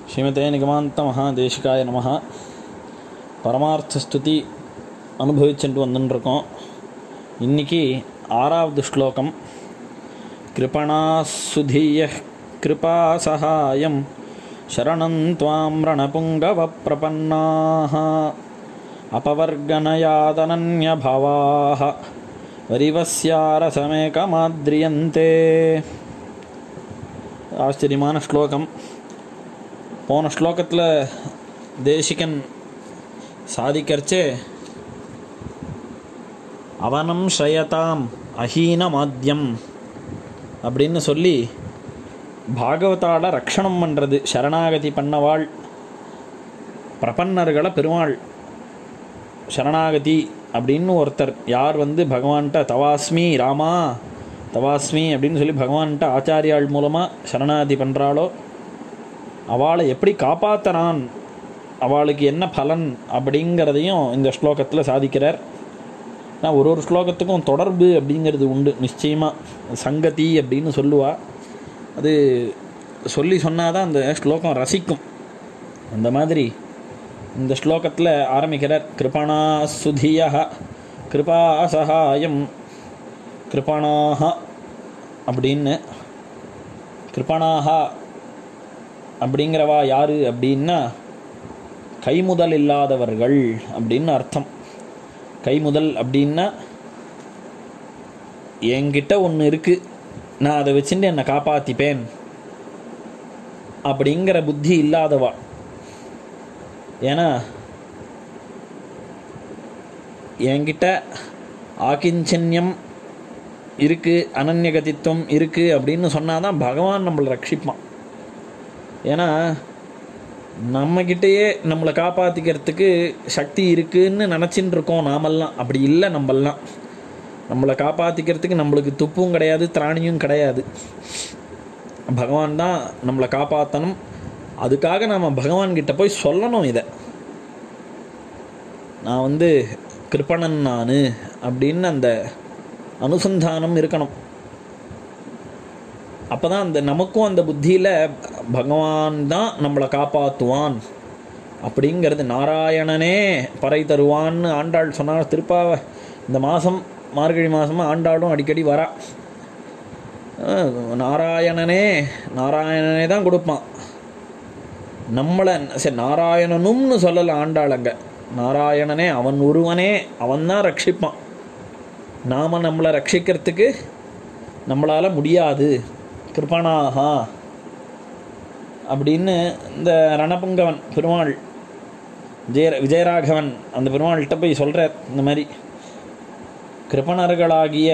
ஸ்ரீமதே நிகமாந்த மகாதேசிகாய நம பரமார்த்த ஸ்துதி அனுபவிச்சுட்டு வந்துட்டுருக்கோம் இன்னைக்கு ஆறாவது ஸ்லோகம் கிருபணா சுதீய கிருபா சகாயம் சரணம் துவாம் ரணபுங்கவ பிரபன்னாः अपवर्गनयादनन्यभवाः வரிவஸ்யாரசமேகமாத்ரியந்தே ஆச்சரியமான ஸ்லோகம் போன ஸ்லோகத்தில் தேசிகன் சாதிக்கரிச்சே அவனம் ஸ்ரயதாம் அஹீனமாத்யம் அப்படின்னு சொல்லி பாகவதால ரக்ஷணம் பண்ணுறது சரணாகதி பண்ணவாள் பிரபன்னர்களை பெருமாள் சரணாகதி அப்படின்னு ஒருத்தர் யார் வந்து பகவான்கிட்ட தவாஸ்மி ராமா தவாஸ்மி அப்படின்னு சொல்லி பகவான்கிட்ட ஆச்சாரியாள் மூலமாக சரணாகதி பண்ணுறாளோ அவளை எப்படி காப்பாத்துறான் அவளுக்கு என்ன பலன் அப்படிங்கிறதையும் இந்த ஸ்லோகத்தில் சாதிக்கிறார் நான் ஒரு ஒரு ஸ்லோகத்துக்கும் தொடர்பு அப்படிங்கிறது உண்டு நிச்சயமாக சங்கதி அப்படின்னு சொல்லுவா அது சொல்லி சொன்னாதான் அந்த ஸ்லோகம் ரசிக்கும் அந்த மாதிரி இந்த ஸ்லோகத்தில் ஆரம்பிக்கிறார் கிருபணா சுதிய கிருபா சகாயம் கிருபணாக அப்படின்னு கிருபணாக அப்படிங்கிறவா யாரு அப்படின்னா கைமுதல் இல்லாதவர்கள் அப்படின்னு அர்த்தம் கைமுதல் அப்படின்னா என்கிட்ட ஒன்று இருக்குது நான் அதை வச்சுட்டு என்னை காப்பாற்றிப்பேன் அப்படிங்கிற புத்தி இல்லாதவா ஏன்னா என்கிட்ட ஆக்கிஞ்சன்யம் இருக்குது அனன்யகதித்துவம் இருக்குது அப்படின்னு சொன்னாதான் பகவான் நம்மளை ரட்சிப்பான் ஏன்னா நம்மக்கிட்டேயே நம்மளை காப்பாற்றிக்கிறதுக்கு சக்தி இருக்குன்னு நினச்சின்னு இருக்கோம் நாமெல்லாம் அப்படி இல்லை நம்மெல்லாம் நம்மளை காப்பாற்றிக்கிறதுக்கு நம்மளுக்கு துப்பும் கிடையாது திராணியும் கிடையாது பகவான் தான் நம்மளை காப்பாற்றணும் அதுக்காக நாம் பகவான்கிட்ட போய் சொல்லணும் இதை நான் வந்து கிருப்பணன் நான் அப்படின்னு அந்த அனுசந்தானம் இருக்கணும் அப்போ தான் அந்த நமக்கும் அந்த புத்தியில் பகவான் தான் நம்மளை காப்பாற்றுவான் அப்படிங்கிறது நாராயணனே பறை தருவான்னு ஆண்டாள் சொன்னார் திருப்பாவை இந்த மாதம் மார்கழி மாதமாக ஆண்டாளும் அடிக்கடி வரா நாராயணனே நாராயணனே தான் கொடுப்பான் நம்மளை சரி நாராயணனும்னு சொல்லலை ஆண்டாள் அங்கே நாராயணனே அவன் ஒருவனே அவன் தான் ரட்சிப்பான் நாம் நம்மளை ரட்சிக்கிறதுக்கு நம்மளால் முடியாது கிருபணாகா அப்படின்னு இந்த ரணபுங்கவன் பெருமாள் ஜெய விஜயராகவன் அந்த பெருமாள்கிட்ட போய் சொல்கிறார் இந்த மாதிரி கிருபணர்களாகிய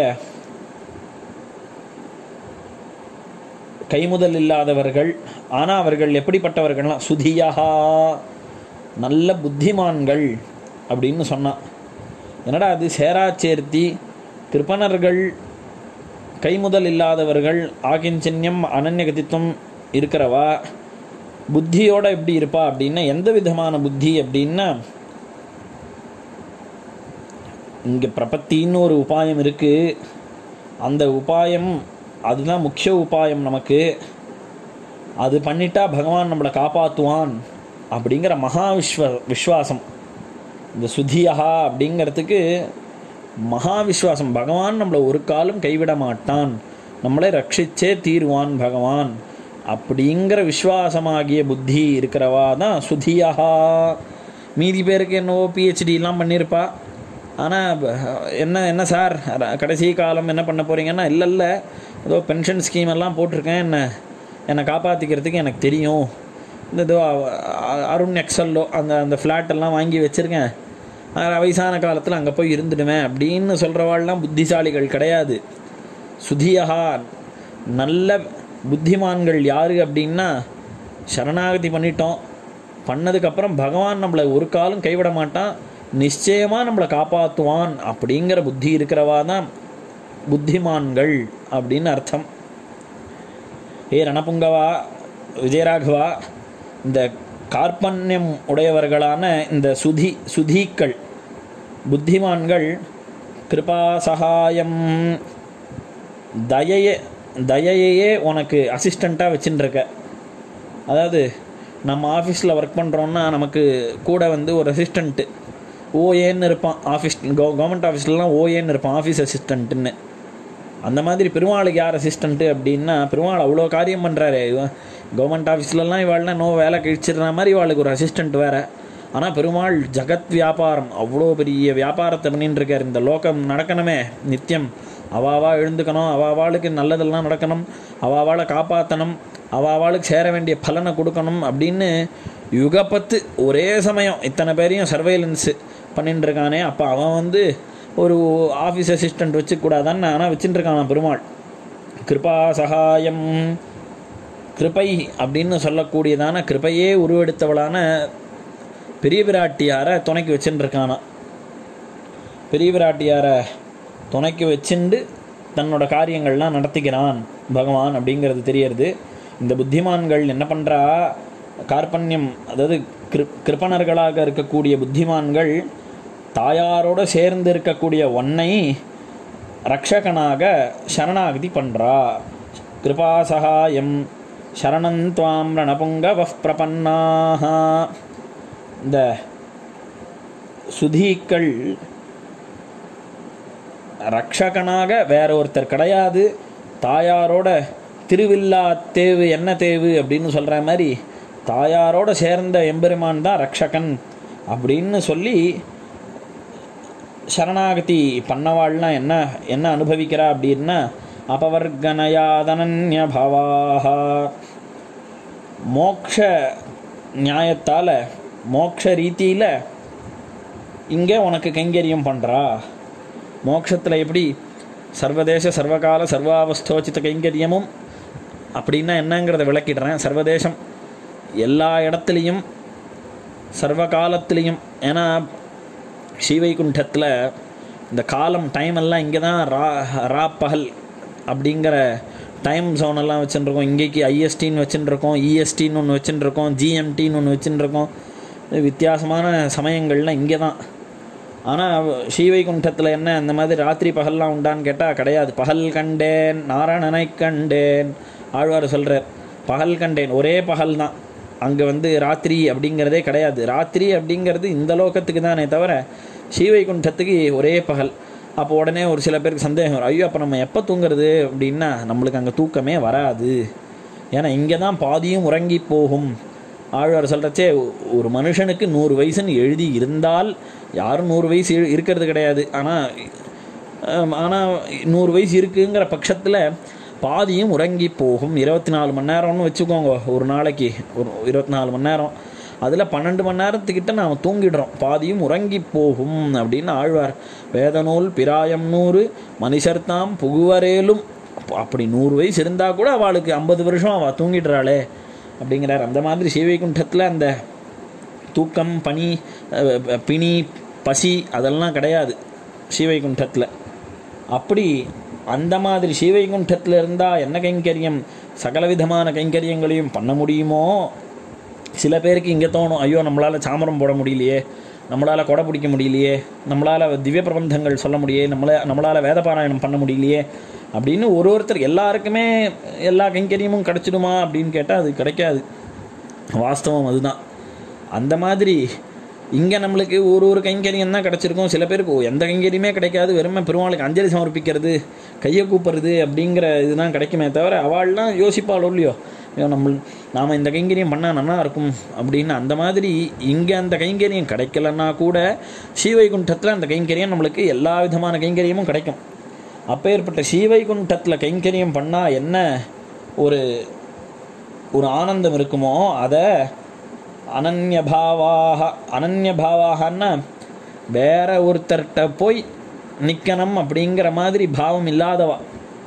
கைமுதல் இல்லாதவர்கள் ஆனால் அவர்கள் எப்படிப்பட்டவர்கள்லாம் சுதியா நல்ல புத்திமான்கள் அப்படின்னு சொன்னான் என்னடா அது சேரா சேர்த்தி கிருப்பணர்கள் கைமுதல் இல்லாதவர்கள் ஆகிஞ்சன்யம் அனன்யகதித்துவம் இருக்கிறவா புத்தியோட எப்படி இருப்பா அப்படின்னா எந்த விதமான புத்தி அப்படின்னா இங்கே பிரபத்தின்னு ஒரு உபாயம் இருக்குது அந்த உபாயம் அதுதான் முக்கிய உபாயம் நமக்கு அது பண்ணிட்டா பகவான் நம்மளை காப்பாற்றுவான் அப்படிங்கிற மகா விஸ்வ விஸ்வாசம் இந்த சுதியா அப்படிங்கிறதுக்கு மகா விஸ்வாசம் பகவான் நம்மளை ஒரு காலம் கைவிட மாட்டான் நம்மளை ரட்சிச்சே தீருவான் பகவான் அப்படிங்கிற விஸ்வாசமாகிய புத்தி இருக்கிறவா தான் சுதியா மீதி பேருக்கு என்னவோ பிஹெச்டிலாம் பண்ணியிருப்பா ஆனால் என்ன என்ன சார் கடைசி காலம் என்ன பண்ண போகிறீங்கன்னா இல்லை இல்லை ஏதோ பென்ஷன் ஸ்கீம் எல்லாம் போட்டிருக்கேன் என்ன என்னை காப்பாற்றிக்கிறதுக்கு எனக்கு தெரியும் இந்த இதோ அருண் எக்ஸல்லோ அந்த அந்த ஃப்ளாட்டெல்லாம் வாங்கி வச்சுருக்கேன் வயசான காலத்தில் அங்கே போய் இருந்துடுவேன் அப்படின்னு சொல்கிறவாள்லாம் புத்திசாலிகள் கிடையாது சுதியா நல்ல புத்திமான்கள் யார் அப்படின்னா சரணாகதி பண்ணிட்டோம் பண்ணதுக்கப்புறம் பகவான் நம்மளை ஒரு காலம் கைவிட மாட்டான் நிச்சயமாக நம்மளை காப்பாற்றுவான் அப்படிங்கிற புத்தி இருக்கிறவா தான் புத்திமான்கள் அப்படின்னு அர்த்தம் ஏ ரணபுங்கவா விஜயராகவா இந்த கார்பண்யம் உடையவர்களான இந்த சுதி சுதீக்கள் புத்திமான்கள் கிருபா சகாயம் தயையே தயையே உனக்கு அசிஸ்டண்ட்டாக வச்சுட்டுருக்க அதாவது நம்ம ஆஃபீஸில் ஒர்க் பண்ணுறோன்னா நமக்கு கூட வந்து ஒரு அசிஸ்டண்ட்டு ஓஏன்னு இருப்பான் ஆஃபீஸ் கவ கவர்மெண்ட் ஆஃபீஸ்லலாம் ஓஏன்னு இருப்பான் ஆஃபீஸ் அசிஸ்டண்ட்டுன்னு அந்த மாதிரி பெருமாளுக்கு யார் அசிஸ்டண்ட்டு அப்படின்னா பெருமாள் அவ்வளோ காரியம் பண்ணுறாரு கவர்மெண்ட் ஆஃபீஸ்லலாம் இவாள்னா நோ வேலை கழிச்சிடுற மாதிரி இவாளுக்கு ஒரு அசிஸ்டண்ட் வேறு ஆனால் பெருமாள் ஜகத் வியாபாரம் அவ்வளோ பெரிய வியாபாரத்தை பண்ணிட்டு இருக்கார் இந்த லோகம் நடக்கணுமே நித்தியம் அவாவா எழுந்துக்கணும் அவாவாளுக்கு நல்லதெல்லாம் நடக்கணும் அவாவாளை காப்பாற்றணும் அவாவாளுக்கு சேர வேண்டிய பலனை கொடுக்கணும் அப்படின்னு யுகப்பத்து ஒரே சமயம் இத்தனை பேரையும் சர்வேலன்ஸு பண்ணிட்டு இருக்கானே அப்போ அவன் வந்து ஒரு ஆஃபீஸ் அசிஸ்டண்ட் வச்சுக்கூடாதான்னு ஆனால் வச்சுட்டு இருக்கான் பெருமாள் கிருபா சகாயம் கிருபை அப்படின்னு சொல்லக்கூடியதான கிருபையே உருவெடுத்தவளான பெரிய பிராட்டியாரை துணைக்கு வச்சுட்டு இருக்கானா பெரிய பிராட்டியாரை துணைக்கு வச்சுண்டு தன்னோட காரியங்கள்லாம் நடத்திக்கிறான் பகவான் அப்படிங்கிறது தெரியறது இந்த புத்திமான்கள் என்ன பண்ணுறா கார்பண்யம் அதாவது கிரு கிருப்பணர்களாக இருக்கக்கூடிய புத்திமான்கள் தாயாரோடு சேர்ந்து இருக்கக்கூடிய ஒன்னை ரக்ஷகனாக சரணாகதி பண்ணுறா கிருபா சகாயம் சரணம் துவாம் ரணபுங்கவ பிரபன்னாக இந்த சுதீக்கள் ரக்ஷகனாக வேற ஒருத்தர் கிடையாது தாயாரோட திருவில்லா தேவு என்ன தேவு அப்படின்னு சொல்கிற மாதிரி தாயாரோட சேர்ந்த எம்பெருமான் தான் ரக்ஷகன் அப்படின்னு சொல்லி சரணாகதி பண்ணவாள்லாம் என்ன என்ன அனுபவிக்கிறா அப்படின்னா அபவர்கனயாதனன்ய பவாக மோக்ஷ நியாயத்தால் மோக்ஷ ரீதியில் இங்கே உனக்கு கைங்கரியம் பண்ணுறா மோட்சத்தில் எப்படி சர்வதேச சர்வகால சர்வாவஸ்தோச்சித கைங்கரியமும் அப்படின்னா என்னங்கிறத விளக்கிடுறேன் சர்வதேசம் எல்லா இடத்துலையும் சர்வ காலத்துலேயும் ஏன்னா ஸ்ரீவைகுண்டத்தில் இந்த காலம் டைம் எல்லாம் இங்கே தான் ரா ரா பகல் அப்படிங்கிற டைம் ஜோன் எல்லாம் வச்சுட்டுருக்கோம் இங்கேக்கு ஐஎஸ்டின்னு வச்சுட்டுருக்கோம் இஎஸ்டின்னு ஒன்று வச்சுட்டுருக்கோம் ஜிஎம்டின்னு ஒன்று வச்சுட்டுருக்கோம் வித்தியாசமான சமயங்கள்லாம் இங்கே தான் ஆனால் ஸ்ரீவைகுண்டத்தில் என்ன இந்த மாதிரி ராத்திரி பகல்லாம் உண்டான்னு கேட்டால் கிடையாது பகல் கண்டேன் நாராயணனை கண்டேன் ஆழ்வார் சொல்கிறார் பகல் கண்டேன் ஒரே பகல் தான் அங்கே வந்து ராத்திரி அப்படிங்கிறதே கிடையாது ராத்திரி அப்படிங்கிறது இந்த லோகத்துக்கு தானே தவிர ஸ்ரீவைகுண்டத்துக்கு ஒரே பகல் அப்போ உடனே ஒரு சில பேருக்கு சந்தேகம் வரும் ஐயோ அப்போ நம்ம எப்போ தூங்குறது அப்படின்னா நம்மளுக்கு அங்கே தூக்கமே வராது ஏன்னா இங்கே தான் பாதியும் உறங்கி போகும் ஆழ்வார் சொல்கிறச்சே ஒரு மனுஷனுக்கு நூறு வயசுன்னு எழுதி இருந்தால் யாரும் நூறு வயசு இரு- இருக்கிறது கிடையாது ஆனால் ஆனால் நூறு வயசு இருக்குங்கிற பட்சத்தில் பாதியும் உறங்கி போகும் இருபத்தி நாலு மணி நேரம்னு வச்சுக்கோங்க ஒரு நாளைக்கு ஒரு இருபத்தி நாலு மணி நேரம் அதில் பன்னெண்டு மணி நேரத்துக்கிட்ட நாம் தூங்கிடுறோம் பாதியும் உறங்கி போகும் அப்படின்னு ஆழ்வார் வேதநூல் பிராயம் நூறு மனுஷர்தாம் புகுவரேலும் அப்ப- அப்படி நூறு வயசு இருந்தால் கூட அவளுக்கு ஐம்பது வருஷம் அவள் தூங்கிடுறாளே அப்படிங்கிறார் அந்த மாதிரி ஸ்ரீவைகுண்டத்தில் அந்த தூக்கம் பனி அஹ், பிணி பசி அதெல்லாம் கிடையாது ஸ்ரீவைகுண்டத்தில் அப்படி அந்த மாதிரி ஸ்ரீவைகுண்டத்தில் இருந்தால் என்ன கைங்கரியம் சகலவிதமான கைங்கரியங்களையும் பண்ண முடியுமோ சில பேருக்கு இங்கே தோணும் ஐயோ நம்மளால் சாமரம் போட முடியலையே நம்மளால் கொடை பிடிக்க முடியலையே நம்மளால் திவ்ய பிரபந்தங்கள் சொல்ல முடியே நம்மளை நம்மளால் வேதபாராயணம் பண்ண முடியலையே அப்படின்னு ஒரு ஒருத்தர் எல்லாருக்குமே எல்லா கைங்கரியமும் கிடச்சிடுமா அப்படின்னு கேட்டால் அது கிடைக்காது வாஸ்தவம் அதுதான் அந்த மாதிரி இங்கே நம்மளுக்கு ஒரு ஒரு கைங்கரியம் தான் கிடச்சிருக்கும் சில பேருக்கு எந்த கைங்கரியமே கிடைக்காது வெறுமை பெருமாளுக்கு அஞ்சலி சமர்ப்பிக்கிறது கையை கூப்பிடுறது அப்படிங்கிற இதுதான் கிடைக்குமே தவிர அவள்லாம் யோசிப்பாளோ இல்லையோ ஐயோ நம்ம நாம் இந்த கைங்கரியம் பண்ணால் நல்லா இருக்கும் அப்படின்னு அந்த மாதிரி இங்கே அந்த கைங்கரியம் கிடைக்கலன்னா கூட ஸ்ரீவைகுண்டத்தில் அந்த கைங்கரியம் நம்மளுக்கு எல்லா விதமான கைங்கரியமும் கிடைக்கும் அப்பேற்பட்ட ஸ்ரீவைகுண்டத்தில் கைங்கரியம் பண்ணால் என்ன ஒரு ஒரு ஆனந்தம் இருக்குமோ அதை அனன்யபாவாக அனன்யபாவாகன்னா வேற ஒருத்தர்கிட்ட போய் நிற்கணும் அப்படிங்கிற மாதிரி பாவம் இல்லாதவா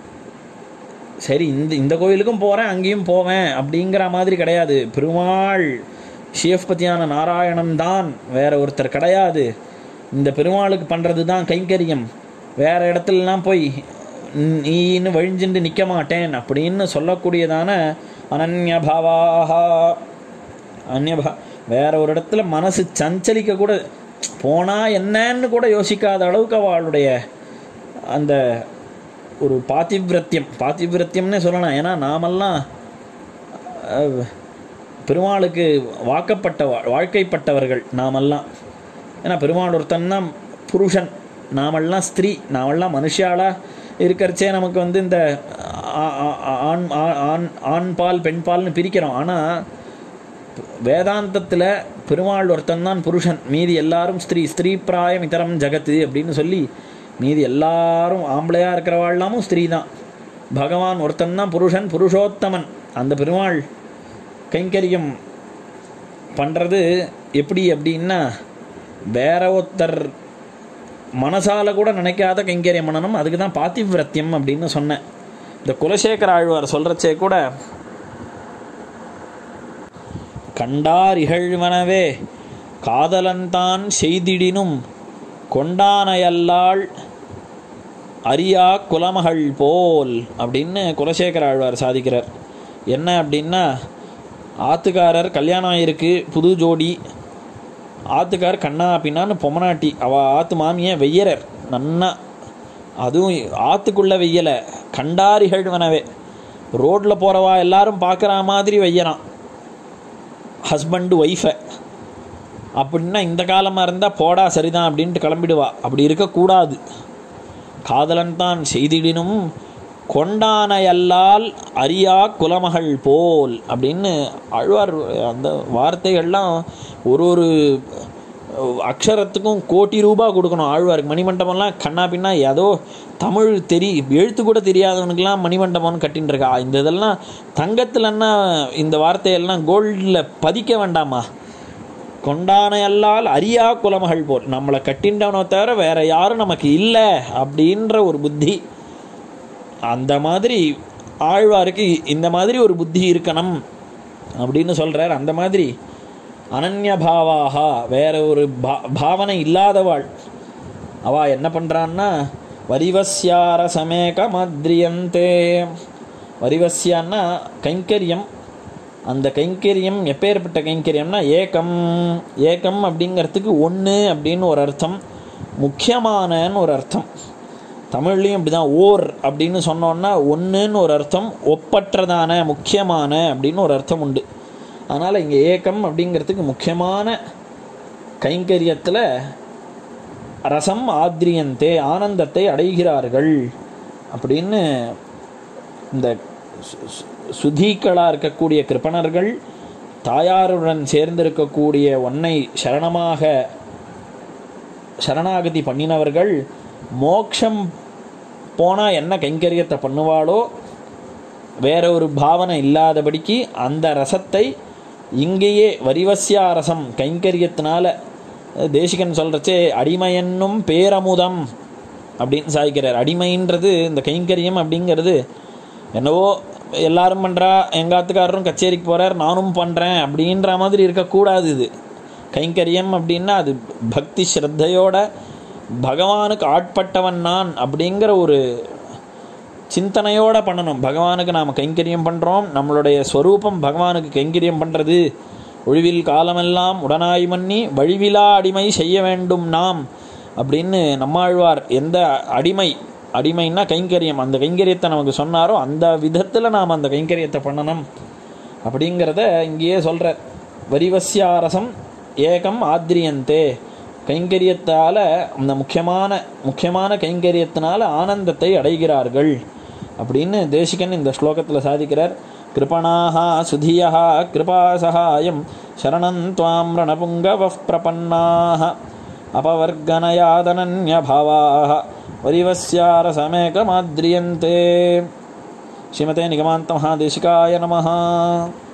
சரி இந்த இந்த கோயிலுக்கும் போகிறேன் அங்கேயும் போவேன் அப்படிங்கிற மாதிரி கிடையாது பெருமாள் சிவபதியான நாராயணன் தான் வேற ஒருத்தர் கிடையாது இந்த பெருமாளுக்கு பண்ணுறது தான் கைங்கரியம் வேற இடத்துலலாம் போய் நீன்னு வழிஞ்சுட்டு நிற்க மாட்டேன் அப்படின்னு சொல்லக்கூடியதான அனன்யபாவாக அந்நியபா வேற ஒரு இடத்துல மனசு சஞ்சலிக்க கூட போனால் என்னன்னு கூட யோசிக்காத அளவுக்கு அவளுடைய அந்த ஒரு பாதிவிரத்தியம் பாதிவிரத்தியம்னே சொல்லலாம் ஏன்னா நாமெல்லாம் அஹ், பெருமாளுக்கு வாக்கப்பட்ட வா- வாழ்க்கைப்பட்டவர்கள் நாமெல்லாம் ஏன்னா பெருமாள் ஒருத்தன் தான் புருஷன் நாமெல்லாம் ஸ்திரீ நாமெல்லாம் மனுஷாலா இருக்கிறச்சே நமக்கு வந்து இந்த ஆ- ஆ- ஆ- ஆண் ஆ- ஆண் ஆண் பால் பெண் பால்னு பிரிக்கிறோம் ஆனால் வேதாந்தத்தில் பெருமாள் ஒருத்தன் தான் புருஷன் மீதி எல்லாரும் ஸ்திரீ ஸ்திரீ பிராயம் இதரம் ஜகத்து அப்படின்னு சொல்லி மீதி எல்லாரும் ஆம்பளையாக இருக்கிறவாழ்லாமும் ஸ்திரீ தான் பகவான் ஒருத்தன் தான் புருஷன் புருஷோத்தமன் அந்த பெருமாள் கைங்கரியம் பண்ணுறது எப்படி அப்படின்னா வேற ஒருத்தர் மனசால கூட நினைக்காத கைங்கரியம் பண்ணணும் அதுக்கு தான் பாத்திவிரத்தியம் அப்படின்னு சொன்னேன் இந்த குலசேகர ஆழ்வார் சொல்கிறச்சே கூட கண்டார் இகழ்வனவே காதலன்தான் செய்திடினும் கொண்டானையல்லாள் அரியா குலமகள் போல் அப்படின்னு குலசேகர ஆழ்வார் சாதிக்கிறார் என்ன அப்படின்னா ஆத்துக்காரர் கல்யாணம் ஆயிருக்கு புது ஜோடி ஆத்துக்கார் கண்ணா பின்னான்னு பொம்மனாட்டி அவ ஆத்து மாமியை வெய்யறர் நன்னா அதுவும் ஆத்துக்குள்ள வெய்யலை கண்டார் இகழ்வனவே ரோட்டில் போகிறவா எல்லாரும் பார்க்குற மாதிரி வெய்யறான் ஹஸ்பண்டு ஒய்ஃபை அப்படின்னா இந்த காலமாக இருந்தால் போடா சரிதான் அப்படின்ட்டு கிளம்பிடுவா அப்படி இருக்கக்கூடாது காதலன் தான் செய்திடினும் கொண்டானையல்லால் அரியா குலமகள் போல் அப்படின்னு அழ்வார் அந்த வார்த்தைகள்லாம் ஒரு ஒரு அக்ஷரத்துக்கும் கோடி ரூபாய் கொடுக்கணும் ஆழ்வாருக்கு மணிமண்டபம்லாம் கண்ணா பின்னா ஏதோ தமிழ் தெரி எழுத்து கூட தெரியாதவனுக்கெல்லாம் மணிமண்டபம்னு கட்டின்னு இருக்கா இந்த இதெல்லாம் தங்கத்துலன்னா இந்த வார்த்தையெல்லாம் கோல்டில் பதிக்க வேண்டாமா கொண்டானையல்லால் அரியா குலமகள் போல் நம்மளை கட்டின்றவனை தவிர வேற யாரும் நமக்கு இல்லை அப்படின்ற ஒரு புத்தி அந்த மாதிரி ஆழ்வாருக்கு இந்த மாதிரி ஒரு புத்தி இருக்கணும் அப்படின்னு சொல்றார் அந்த மாதிரி அனன்ய பாவாகா வேற ஒரு பா பாவனை இல்லாதவாள் அவ என்ன பண்றான்னா வரிவசியார சமேக மத்ரியந்தே வரிவசியான்னா கைங்கரியம் அந்த கைங்கரியம் எப்பேற்பட்ட கைங்கரியம்னா ஏகம் ஏகம் அப்படிங்கிறதுக்கு ஒன்று அப்படின்னு ஒரு அர்த்தம் முக்கியமானன்னு ஒரு அர்த்தம் தமிழ்லையும் இப்படிதான் ஓர் அப்படின்னு சொன்னோன்னா ஒன்றுன்னு ஒரு அர்த்தம் ஒப்பற்றதான முக்கியமான அப்படின்னு ஒரு அர்த்தம் உண்டு அதனால் இங்கே ஏக்கம் அப்படிங்கிறதுக்கு முக்கியமான கைங்கரியத்தில் ரசம் ஆத்ரியந்தே ஆனந்தத்தை அடைகிறார்கள் அப்படின்னு இந்த சு- சு- சுதீக்களாக இருக்கக்கூடிய கிருப்பணர்கள் தாயாருடன் சேர்ந்திருக்கக்கூடிய ஒன்னை சரணமாக சரணாகதி பண்ணினவர்கள் மோக்ஷம் போனால் என்ன கைங்கரியத்தை பண்ணுவாளோ வேற ஒரு பாவனை இல்லாதபடிக்கு அந்த ரசத்தை இங்கேயே வரிவசியா ரசம் கைங்கரியத்தினால தேசிகன் சொல்கிறச்சே அடிமையென்னும் பேரமுதம் அப்படின்னு சாய்க்கிறார் அடிமைன்றது இந்த கைங்கரியம் அப்படிங்கிறது என்னவோ எல்லாரும் பண்ணுறா எங்கள் ஆத்துக்காரரும் கச்சேரிக்கு போகிறார் நானும் பண்ணுறேன் அப்படின்ற மாதிரி இருக்கக்கூடாது இது கைங்கரியம் அப்படின்னா அது பக்தி ஸ்ரத்தையோட பகவானுக்கு ஆட்பட்டவன் நான் அப்படிங்கிற ஒரு சிந்தனையோட பண்ணணும் பகவானுக்கு நாம் கைங்கரியம் பண்ணுறோம் நம்மளுடைய ஸ்வரூபம் பகவானுக்கு கைங்கரியம் பண்ணுறது ஒழிவில் காலமெல்லாம் உடனாய் மன்னி வழிவிலா அடிமை செய்ய வேண்டும் நாம் அப்படின்னு நம்மாழ்வார் எந்த அடிமை அடிமைன்னா கைங்கரியம் அந்த கைங்கரியத்தை நமக்கு சொன்னாரோ அந்த விதத்தில் நாம் அந்த கைங்கரியத்தை பண்ணணும் அப்படிங்கிறத இங்கேயே சொல்கிற வரிவசியாரசம் ஏகம் ஆத்ரியந்தே கைங்கரியத்தால் அந்த முக்கியமான முக்கியமான கைங்கரியத்தினால ஆனந்தத்தை அடைகிறார்கள் அப்படின்னு தேசிகன் இந்த ஸ்லோகத்தில் சாதிக்கிறார் கிருபணாக சுதியா கிருபா சகாயம் சரணம் துவாம் ரணபுங்கவ பிரபன்னாக अपवर्गनयादनन्यभावाः वरिवस्यारसमेकमाद्रियन्ते श्रीमते निगमान्तमहादेशिकाय नमः